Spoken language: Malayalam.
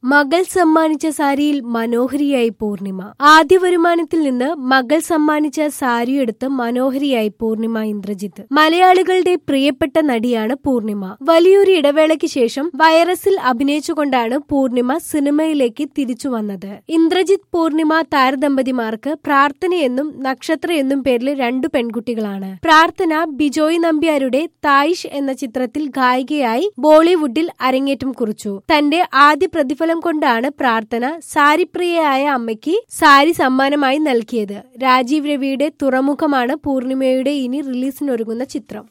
മകൾ സമ്മാനിച്ച സാരിയിൽ മനോഹരിയായി പൂർണിമ ആദ്യ വരുമാനത്തിൽ നിന്ന് മകൾ സമ്മാനിച്ച സാരിയെടുത്ത് മനോഹരിയായി പൂർണിമ ഇന്ദ്രജിത്ത് മലയാളികളുടെ പ്രിയപ്പെട്ട നടിയാണ് പൂർണിമ വലിയൊരു ഇടവേളയ്ക്ക് ശേഷം വൈറസിൽ അഭിനയിച്ചുകൊണ്ടാണ് പൂർണിമ സിനിമയിലേക്ക് തിരിച്ചു വന്നത് ഇന്ദ്രജിത്ത് പൂർണിമ താരദമ്പതിമാർക്ക് പ്രാർത്ഥനയെന്നും നക്ഷത്ര എന്നും പേരിൽ രണ്ടു പെൺകുട്ടികളാണ് പ്രാർത്ഥന ബിജോയ് നമ്പ്യാരുടെ തായിഷ് എന്ന ചിത്രത്തിൽ ഗായികയായി ബോളിവുഡിൽ അരങ്ങേറ്റം കുറിച്ചു തന്റെ ആദ്യ പ്രതിഫലം കൊണ്ടാണ് പ്രാർത്ഥന സാരിപ്രിയയായ അമ്മയ്ക്ക് സാരി സമ്മാനമായി നൽകിയത് രാജീവ് രവിയുടെ തുറമുഖമാണ് പൂർണിമയുടെ ഇനി റിലീസിനൊരുങ്ങുന്ന ചിത്രം